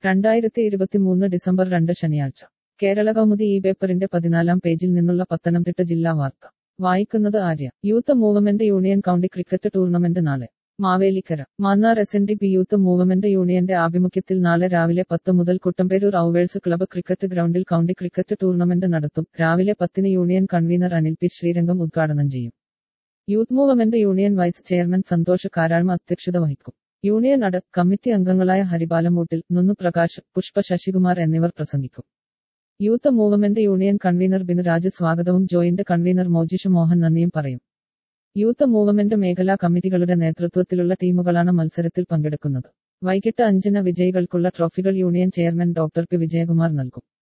രണ്ടായിരത്തി ഇരുപത്തിമൂന്ന് ഡിസംബർ രണ്ട് ശനിയാഴ്ച കേരള കൗമുദി ഈ പേപ്പറിന്റെ പതിനാലാം പേജിൽ നിന്നുള്ള പത്തനംതിട്ട ജില്ലാ വാർത്ത വായിക്കുന്നത് Arya youth movement union county cricket tournament നാളെ Mavelikkara Mannar S N D P youth movement യൂണിയന്റെ ആഭിമുഖ്യത്തിൽ നാളെ രാവിലെ പത്ത് മുതൽ കുട്ടമ്പേരൂർ ഔവേഴ്സ് ക്ലബ്ബ് ക്രിക്കറ്റ് ഗ്രൗണ്ടിൽ കൗണ്ടി ക്രിക്കറ്റ് ടൂർണമെന്റ് നടത്തും രാവിലെ പത്തിന് union convener Anil P Sreerangam ഉദ്ഘാടനം ചെയ്യും youth movement union vice chairman Santhosh Karazhma അധ്യക്ഷത വഹിക്കും യൂണിയൻ അട കമ്മിറ്റി അംഗങ്ങളായ ഹരിപാലമൂട്ടിൽ നുന്നു പ്രകാശ് പുഷ്പ ശശികുമാർ എന്നിവർ പ്രസംഗിക്കും youth movement union convener Binuraj സ്വാഗതവും ജോയിന്റ് കൺവീനർ മോജിഷ് മോഹൻ നന്ദിയും പറയും യൂത്ത് മൂവ്മെന്റ് മേഖലാ കമ്മിറ്റികളുടെ നേതൃത്വത്തിലുള്ള ടീമുകളാണ് മത്സരത്തിൽ പങ്കെടുക്കുന്നത് വൈകിട്ട് അഞ്ചിന് വിജയികൾക്കുള്ള ട്രോഫികൾ union chairman doctor P Vijayakumar നൽകും